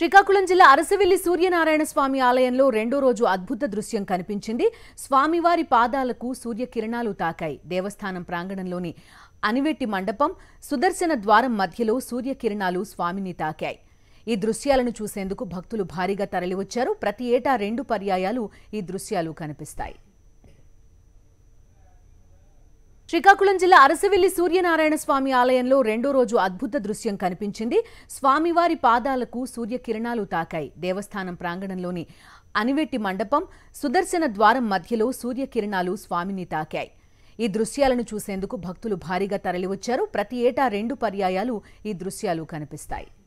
శ్రీకాకుళం జిల్లా అరసవెల్లి సూర్యనారాయణ స్వామి ఆలయంలో రెండో రోజు అద్భుత దృశ్యం కనిపించింది స్వామివారి పాదాలకు సూర్యకిరణాలు తాకాయి దేవస్థానం ప్రాంగణంలోని అనివెట్టి మండపం సుదర్శన ద్వారం మధ్యలో సూర్యకిరణాలు స్వామిని తాకాయి ఈ దృశ్యాలను చూసేందుకు భక్తులు భారీగా తరలివచ్చారు ప్రతి ఏటా రెండు పర్యాయాలు ఈ దృశ్యాలు కనిపిస్తాయి శ్రీకాకుళం జిల్లా అరసవెల్లి సూర్యనారాయణ స్వామి ఆలయంలో రెండో రోజు అద్భుత దృశ్యం కనిపించింది స్వామివారి పాదాలకు సూర్యకిరణాలు తాకాయి దేవస్థానం ప్రాంగణంలోని అనివెట్టి మండపం సుదర్శన ద్వారం మధ్యలో సూర్యకిరణాలు స్వామిని తాకాయి ఈ దృశ్యాలను చూసేందుకు భక్తులు భారీగా తరలివచ్చారు ప్రతి ఏటా రెండు పర్యాయాలు ఈ దృశ్యాలు కనిపిస్తాయి